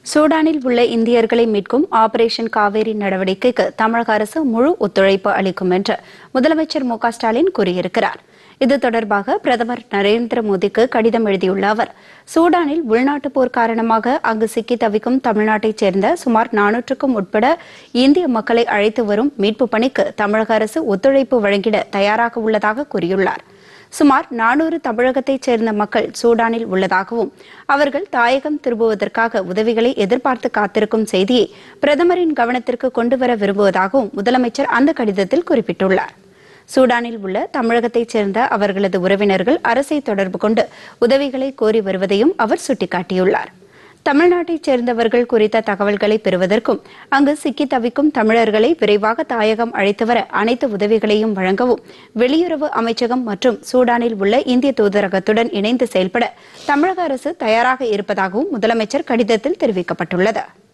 சூடானில் உள்ள இந்தியர்களை மீட்கும் ஆபரேஷன் காவேரி நடவடிக்கைக்கு தமிழக அரசு முழு ஒத்துழைப்பு அளிக்கும் என்று முதலமைச்சர் மு க ஸ்டாலின் கூறியிருக்கிறார் இது தொடர்பாக பிரதமர் நரேந்திர மோடிக்கு கடிதம் எழுதியுள்ள அவர் சூடானில் உள்நாட்டுப் போர் காரணமாக அங்கு சிக்கி தவிக்கும் தமிழ்நாட்டைச் சேர்ந்த சுமார் நானூற்றுக்கும் உட்பட இந்திய மக்களை அழைத்து வரும் மீட்புப் பணிக்கு தமிழக அரசு ஒத்துழைப்பு வழங்கிட தயாராக உள்ளதாக கூறியுள்ளார் சுமார் நானூறு தமிழகத்தைச் சேர்ந்த மக்கள் சூடானில் உள்ளதாகவும் அவர்கள் தாயகம் திரும்புவதற்காக உதவிகளை எதிர்பார்த்து காத்திருக்கும் செய்தியை பிரதமரின் கவனத்திற்கு கொண்டுவர விரும்புவதாகவும் முதலமைச்சர் அந்த கடிதத்தில் குறிப்பிட்டுள்ளார் சூடானில் உள்ள தமிழகத்தைச் சேர்ந்த அவர்களது உறவினர்கள் அரசை தொடர்பு கொண்டு உதவிகளை கோரி வருவதையும் அவர் சுட்டிக்காட்டியுள்ளார் தமிழ்நாட்டைச் சேர்ந்தவர்கள் குறித்த தகவல்களை பெறுவதற்கும் அங்கு சிக்கி தவிக்கும் தமிழர்களை விரைவாக தாயகம் அழைத்து வர அனைத்து உதவிகளையும் வழங்கவும் வெளியுறவு அமைச்சகம் மற்றும் சூடானில் உள்ள இந்திய தூதரகத்துடன் இணைந்து செயல்பட தமிழக அரசு தயாராக இருப்பதாகவும் முதலமைச்சர் கடிதத்தில் தெரிவிக்கப்பட்டுள்ளது